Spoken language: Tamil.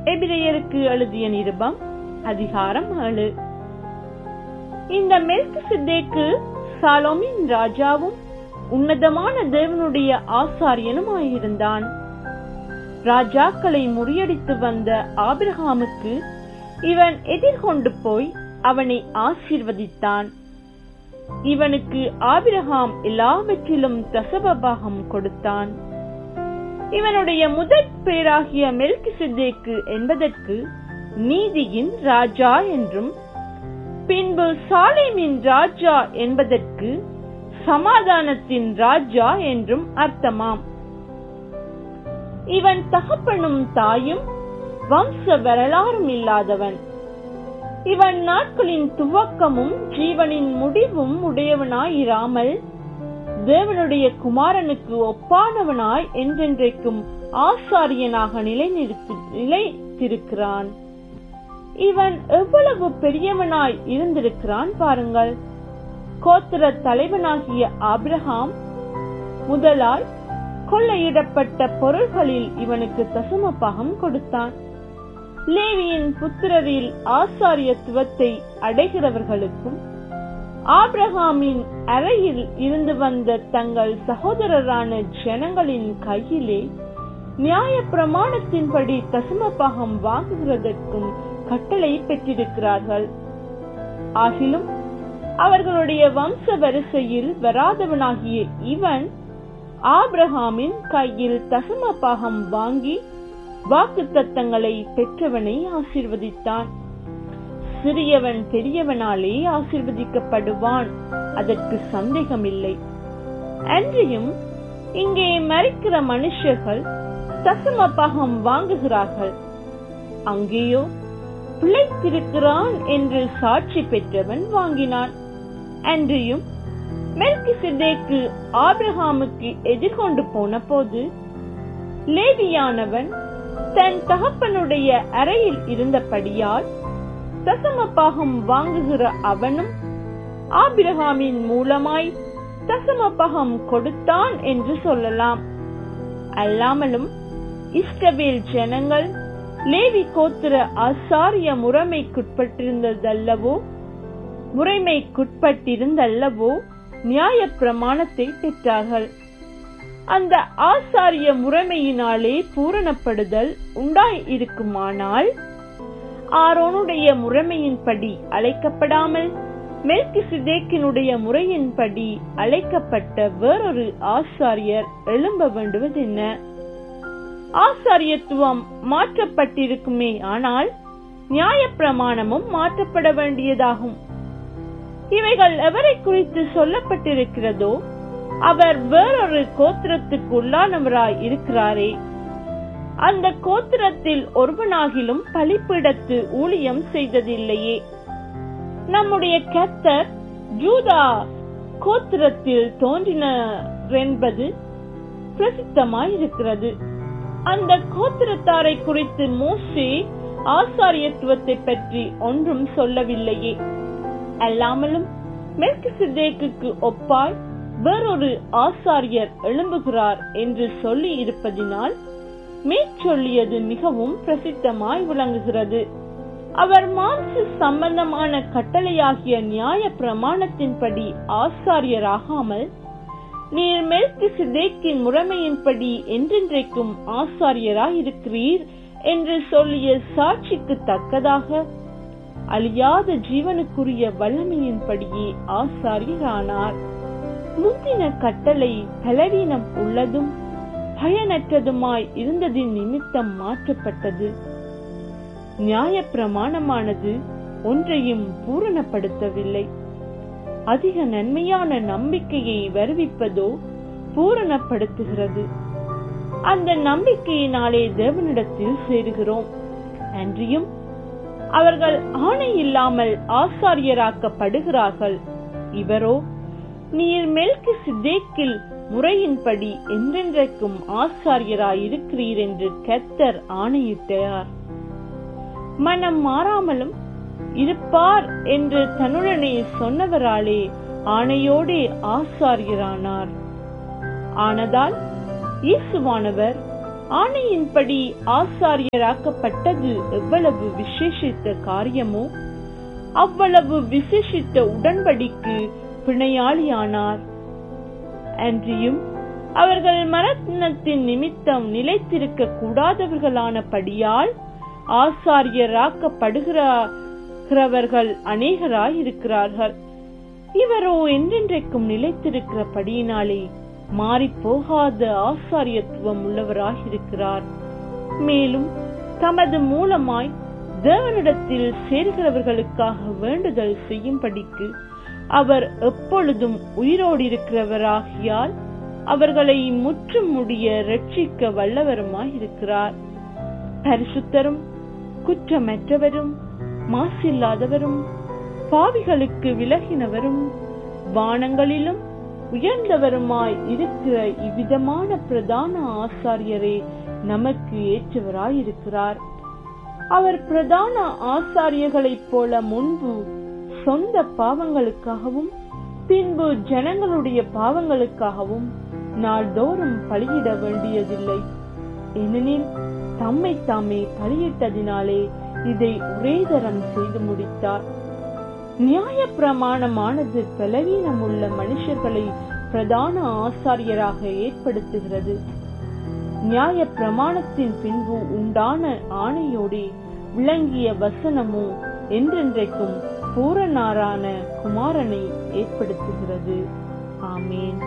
எபிரேயருக்கு எழுதிய நிருபம் அதிகாரம் ஏழு இந்த மெல்கி சித்தேக்கு சாலோமின் ராஜாவும் உன்னதமான தேவனுடைய ஆசாரியனுமாயிருந்தான் ராஜாக்களை முறியடித்து வந்த ஆபிரகாமுக்கு இவன் எதிர்கொண்டு போய் அவனை ஆசீர்வதித்தான் இவனுக்கு ஆபிரகாம் எல்லாவற்றிலும் தசபபாகம் கொடுத்தான் இவனுடைய முதற் பேராகிய மெல்கி சித்தேக்கு என்பதற்கு நீதியின் ராஜா என்றும் பின்பு சாலேமின் ராஜா என்பதற்கு சமாதானத்தின் ராஜா என்றும் அர்த்தமாம் இவன் தகப்பனும் தாயும் வம்ச வரலாறும் இல்லாதவன் இவன் நாட்களின் துவக்கமும் ஜீவனின் முடிவும் உடையவனாயிராமல் தேவனுடைய குமாரனுக்கு ஒப்பானவனாய் என்றென்றைக்கும் ஆசாரியனாக நிலைநிறுத்தி நிலைத்திருக்கிறான் இவன் எவ்வளவு பெரியவனாய் இருந்திருக்கிறான் பாருங்கள் கோத்திர தலைவனாகிய ஆபிரகாம் முதலாய் கொள்ளையிடப்பட்ட பொருள்களில் இவனுக்கு தசம பாகம் கொடுத்தான் லேவியின் புத்திரரில் ஆசாரியத்துவத்தை அடைகிறவர்களுக்கும் ஆபிரகாமின் அறையில் இருந்து வந்த தங்கள் சகோதரரான ஜனங்களின் கையிலே நியாய பிரமாணத்தின்படி தசம பாகம் வாங்குகிறதற்கும் கட்டளை பெற்றிருக்கிறார்கள் ஆகிலும் அவர்களுடைய வம்ச வரிசையில் வராதவனாகிய இவன் ஆபிரகாமின் கையில் தசம பாகம் வாங்கி வாக்கு தத்தங்களை பெற்றவனை ஆசிர்வதித்தான் சிறியவன் பெரியவனாலே ஆசிர்வதிக்கப்படுவான் அதற்கு சந்தேகமில்லை அன்றியும் இங்கே மறிக்கிற மனுஷர்கள் தசம பாகம் வாங்குகிறார்கள் அங்கேயோ பிழைத்திருக்கிறான் என்று சாட்சி பெற்றவன் வாங்கினான் அன்றியும் மெல்கி சிதேக்கு ஆபிரகாமுக்கு எதிர்கொண்டு போன போது லேவியானவன் தன் தகப்பனுடைய அறையில் இருந்தபடியால் தசம பாகம் வாங்குகிற அவனும் ஆபிரகாமின் மூலமாய் தசம பாகம் கொடுத்தான் என்று சொல்லலாம் அல்லாமலும் இஸ்ரவேல் ஜனங்கள் லேவி கோத்திர ஆசாரிய முறைமைக்குட்பட்டிருந்ததல்லவோ முறைமைக்குட்பட்டிருந்தல்லவோ நியாய பிரமாணத்தை பெற்றார்கள் அந்த ஆசாரிய முறைமையினாலே பூரணப்படுதல் உண்டாய் இருக்குமானால் ஆரோனுடைய முறைமையின்படி அழைக்கப்படாமல் மெல்கி சிதேக்கினுடைய முறையின்படி அழைக்கப்பட்ட வேறொரு ஆசாரியர் எழும்ப வேண்டுவது என்ன ஆசாரியத்துவம் மாற்றப்பட்டிருக்குமே ஆனால் நியாய பிரமாணமும் மாற்றப்பட வேண்டியதாகும் இவைகள் எவரை குறித்து சொல்லப்பட்டிருக்கிறதோ அவர் வேறொரு கோத்திரத்துக்கு உள்ளானவராய் இருக்கிறாரே அந்த கோத்திரத்தில் ஒருவனாகிலும் பலிப்பிடத்து ஊழியம் செய்ததில்லையே நம்முடைய கத்தர் ஜூதா கோத்திரத்தில் தோன்றினர் என்பது பிரசித்தமாய் இருக்கிறது அந்த கோத்திரத்தாரை குறித்து மோசே ஆசாரியத்துவத்தை பற்றி ஒன்றும் சொல்லவில்லையே அல்லாமலும் மெல்கி சிதேக்கு ஒப்பாய் வேறொரு ஆசாரியர் எழும்புகிறார் என்று சொல்லி இருப்பதினால் மேற்சொல்லியது மிகவும் பிரசித்தமாய் விளங்குகிறது அவர் மாம்ச சம்பந்தமான கட்டளையாகிய நியாய பிரமாணத்தின்படி ஆசாரியராகாமல் நீர் மெல்கி சிதேக்கின் முறைமையின்படி என்றென்றைக்கும் ஆசாரியராயிருக்கிறீர் என்று சொல்லிய சாட்சிக்கு தக்கதாக அழியாத ஜீவனுக்குரிய வல்லமையின்படியே ஆசாரியரானார் முந்தின கட்டளை பலவீனம் உள்ளதும் பயனற்றதுமாய் இருந்ததின் நிமித்தம் மாற்றப்பட்டது நியாய பிரமாணமானது ஒன்றையும் பூரணப்படுத்தவில்லை அதிக நன்மையான நம்பிக்கையை வருவிப்பதோ பூரணப்படுத்துகிறது அந்த நம்பிக்கையினாலே தேவனிடத்தில் சேருகிறோம் அன்றியும் அவர்கள் ஆணை இல்லாமல் ஆசாரியராக்கப்படுகிறார்கள் இவரோ நீர் மெல்கி சித்தேக்கில் முறையின்படி என்றென்றைக்கும் ஆசாரியராயிருக்கிறீர் என்று கத்தர் ஆணையிட்டார் மனம் மாறாமலும் இருப்பார் என்று தன்னுடனே சொன்னவராலே ஆணையோடே ஆசாரியரானார் ஆனதால் இயேசுவானவர் ஆணையின்படி ஆசாரியராக்கப்பட்டது எவ்வளவு விசேஷித்த காரியமோ அவ்வளவு விசேஷித்த உடன்படிக்கு பிணையாளியானார் அன்றியும் அவர்கள் மரணத்தின் நிமித்தம் நிலைத்திருக்க கூடாதவர்களான படியால் ஆசாரியராக்கப்படுகிறவர்கள் அநேகராய் இருக்கிறார்கள் இவரோ என்றென்றைக்கும் நிலைத்திருக்கிறபடியினாலே மாறி போகாத ஆசாரியத்துவம் உள்ளவராய் இருக்கிறார் மேலும் தமது மூலமாய் தேவனிடத்தில் சேர்கிறவர்களுக்காக வேண்டுதல் செய்யும்படிக்கு அவர் எப்பொழுதும் உயிரோடு இருக்கிறவராகியால் அவர்களை முற்றும் முடிய ரட்சிக்க வல்லவருமாய் இருக்கிறார் பரிசுத்தரும் குற்றமற்றவரும் மாசில்லாதவரும் பாவிகளுக்கு விலகினவரும் வானங்களிலும் உயர்ந்தவருமாய் இருக்கிற இவ்விதமான பிரதான ஆசாரியரே நமக்கு ஏற்றவராயிருக்கிறார் அவர் பிரதான ஆசாரியர்களைப் போல முன்பு சொந்த பாவங்களுக்காகவும் பின்பு ஜனங்களுடைய பாவங்களுக்காகவும் நாள்தோறும் பலியிட வேண்டியதில்லை ஏனெனில் தம்மை தாமே பலியிட்டதினாலே இதை ஒரே தரம் செய்து முடித்தார் நியாய பிரமாணமானது பலவீனமுள்ள மனுஷர்களை பிரதான ஆசாரியராக ஏற்படுத்துகிறது நியாய பிரமாணத்தின் பின்பு உண்டான ஆணையோடே விளங்கிய வசனமோ என்றென்றைக்கும் பூரணாரான குமாரனை ஏற்படுத்துகிறது ஆமேன்